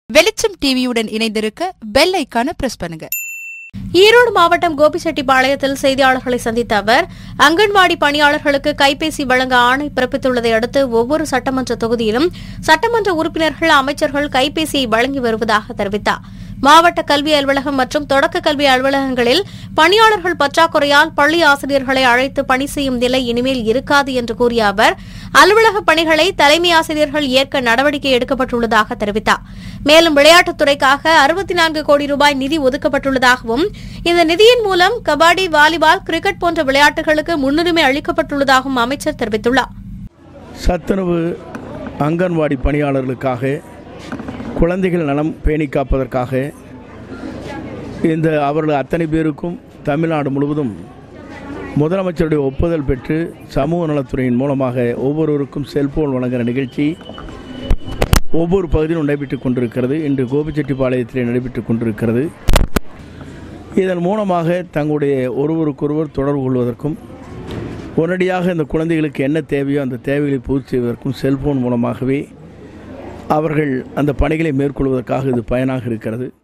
வெளிச்சம் டிவியுடன் இணைந்திருக்க பெல் ஐக்கான பிரஸ் பண்ணுங்க ஈரோடு மாவட்டம் கோபிச்செட்டிப்பாளையத்தில் செய்தியாளர்களை சந்தித்த அவர் அங்கன்வாடி பணியாளர்களுக்கு கைபேசி வழங்க ஆணை பிறப்பித்துள்ளதை அடுத்து ஒவ்வொரு சட்டமன்ற தொகுதியிலும் சட்டமன்ற உறுப்பினர்கள் அமைச்சர்கள் கைபேசியை வழங்கி வருவதாக தெரிவித்தார் மாவட்ட கல்வி அலுவலகம் மற்றும் தொடக்க கல்வி அலுவலகங்களில் பணியாளர்கள் பற்றாக்குறையால் பள்ளி ஆசிரியர்களை அழைத்து பணி செய்யும் நிலை இனிமேல் இருக்காது என்று கூறிய அவர் அலுவலக பணிகளை தலைமை ஆசிரியர்கள் ஏற்க நடவடிக்கை எடுக்கப்பட்டுள்ளதாக தெரிவித்தார் மேலும் விளையாட்டுத்துறைக்காக அறுபத்தி நான்கு கோடி ரூபாய் நிதி ஒதுக்கப்பட்டுள்ளதாகவும் இந்த நிதியின் மூலம் கபாடி வாலிபால் கிரிக்கெட் போன்ற விளையாட்டுகளுக்கு முன்னுரிமை அளிக்கப்பட்டுள்ளதாகவும் அமைச்சர் தெரிவித்துள்ளார் சத்துணவு அங்கன்வாடி பணியாளர்களுக்காக குழந்தைகள் நலம் பேணி காப்பதற்காக இந்த அவர்கள் அத்தனை பேருக்கும் தமிழ்நாடு முழுவதும் முதலமைச்சருடைய ஒப்புதல் பெற்று சமூக நலத்துறையின் மூலமாக ஒவ்வொருவருக்கும் செல்போன் வழங்குகிற நிகழ்ச்சி ஒவ்வொரு பகுதியிலும் நடைபெற்றுக் கொண்டிருக்கிறது இன்று கோபிச்செட்டிப்பாளையத்திலே நடைபெற்றுக் கொண்டிருக்கிறது இதன் மூலமாக தங்களுடைய ஒருவருக்கொருவர் தொடர்பு கொள்வதற்கும் உடனடியாக இந்த குழந்தைகளுக்கு என்ன தேவையோ அந்த தேவைகளை பூர்த்தி செய்வதற்கும் செல்போன் மூலமாகவே அவர்கள் அந்த பணிகளை மேற்கொள்வதற்காக இது பயனாக இருக்கிறது